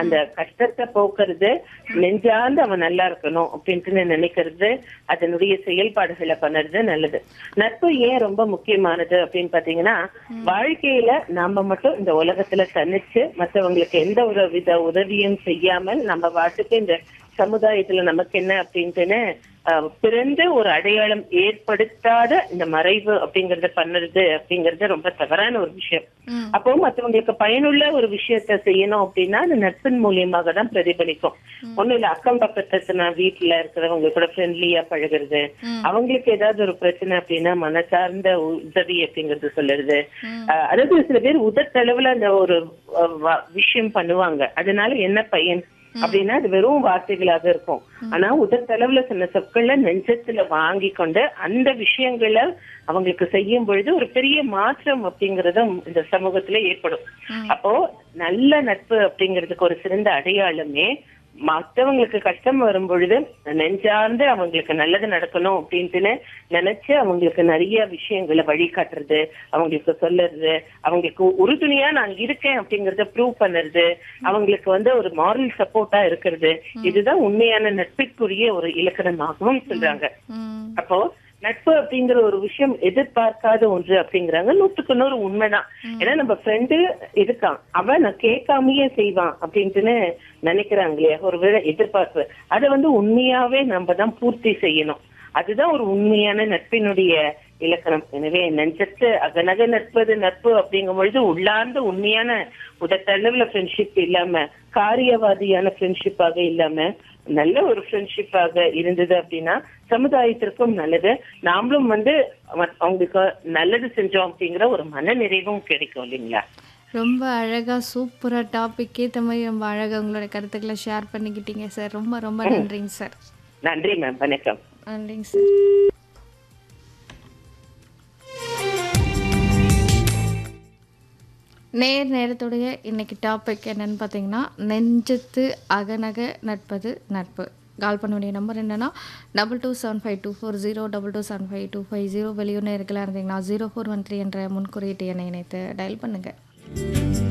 அந்த கஷ்டத்தை போக்குறது நெஞ்சார்ந்து அவன் நல்லா இருக்கணும் அப்படின்ட்டு நினைக்கிறது அதனுடைய செயல்பாடுகளை பண்ணுறது நல்லது நட்பு ஏன் ரொம்ப முக்கியமானது அப்படின்னு பாத்தீங்கன்னா வாழ்க்கையில நாம மட்டும் இந்த உலகத்துல தனிச்சு மத்தவங்களுக்கு எந்த ஒரு வித உதவியும் செய்யாமல் நம்ம வாட்டுக்கு இந்த சமுதாயத்துல நமக்கு என்ன அப்படின்ட்டுன்னு அஹ், பிறந்து ஒரு அடையாளம் ஏற்படுத்தாத இந்த மறைவு அப்படிங்கறத பண்ணுறது அப்படிங்கறது ரொம்ப தவறான ஒரு விஷயம் ம். அப்போ மத்தவங்களுக்கு பயனுள்ள ஒரு விஷயத்த செய்யணும் அப்படின்னா அது நட்பின் மூலியமாக தான் பிரதிபலிக்கும் ஒண்ணும் இல்ல அக்கம் பக்கத்துல நான் வீட்டுல இருக்கிறவங்க கூட ஃப்ரெண்ட்லியா பழகுறது அவங்களுக்கு ஏதாவது ஒரு பிரச்சனை அப்படின்னா மனசார்ந்த உதவி அப்படிங்கறது சொல்லுறது அஹ், அதாவது சில பேர் உதட்டளவுல அந்த ஒரு அஹ், வ- விஷயம் பண்ணுவாங்க அதனால என்ன பயன் அப்படின்னா அது வெறும் வார்த்தைகளாக இருக்கும் ஆனா உதட்டளவுல சில சொற்களை நெஞ்சத்துல வாங்கி கொண்டு அந்த விஷயங்களை அவங்களுக்கு செய்யும் பொழுது ஒரு பெரிய மாற்றம் அப்படிங்கறதும் இந்த சமூகத்துல ஏற்படும் அப்போ நல்ல நட்பு அப்படிங்கிறதுக்கு ஒரு சிறந்த அடையாளமே மத்தவங்களுக்கு கஷ்டம் வரும் பொழுது நெஞ்சார்ந்து அவங்களுக்கு நல்லது நடக்கணும் அப்படின்ட்டுன்னு நினைச்சு அவங்களுக்கு நிறைய விஷயங்களை வழிகாட்டுறது அவங்களுக்கு சொல்லுறது அவங்களுக்கு உறுதுணையா நான் இருக்கேன் அப்படிங்கறத ப்ரூவ் பண்ணுறது அவங்களுக்கு வந்து ஒரு மாரல் சப்போர்ட்டா இருக்கிறது இதுதான் உண்மையான நட்பிற்குரிய ஒரு இலக்கணமாகவும் சொல்றாங்க ம் அப்போ நட்பு அப்படிங்கிற ஒரு விஷயம் எதிர்பார்க்காத ஒன்று அப்படிங்கிறாங்க நூத்துக்கு நூறு உண்மைதான் ஏன்னா நம்ம ஃப்ரெண்டு இருக்கான் அவன் நான் கேட்காமயே செய்வான் அப்படின்ட்டுன்னு நினைக்கிறாங்க இல்லையா ஒரு வேளை எதிர்பார்ப்பு அதை வந்து உண்மையாவே நம்ம தான் பூர்த்தி செய்யணும் அதுதான் ஒரு உண்மையான நட்பினுடைய இலக்கணம் எனவே நெஞ்சத்து அகநக நட்பது நட்பு அப்படிங்கும் பொழுது உள்ளார்ந்த உண்மையான உடத்தளவுல ஃப்ரெண்ட்ஷிப் இல்லாம காரியவாதியான ஃப்ரெண்ட்ஷிப்பாக இல்லாம நல்ல ஒரு ஃப்ரெண்ட்ஷிப்பாக இருந்தது அப்படின்னா சமுதாயத்திற்கும் நல்லது நாமளும் வந்து அவ- அவங்களுக்கு நல்லது செஞ்சோம் அப்படிங்கிற ஒரு மன நிறைவும் கிடைக்கும் இல்லைங்களா ரொம்ப அழகா சூப்பரா டாபிக் ஏத்த மாதிரி ரொம்ப அழகா உங்களோட கருத்துக்களை ஷேர் பண்ணிக்கிட்டீங்க சார் ரொம்ப ரொம்ப நன்றிங்க சார் நன்றி மேம் வணக்கம் நன்றிங்க சார் நேர் நேரத்துடைய இன்னைக்கு டாபிக் என்னன்னு பார்த்தீங்கன்னா நெஞ்சத்து அகநக நட்பது நட்பு கால் பண்ண வேண்டிய நம்பர் என்னன்னா double two seven five two four zero double two seven five two five zero வெளியூர் நேர்களாக இருந்தீங்கன்னா ஜீரோ ஃபோர் ஒன் த்ரீ என்ற முன்குறியீட்டு எண்ணை இணைத்து டயல் பண்ணுங்கள்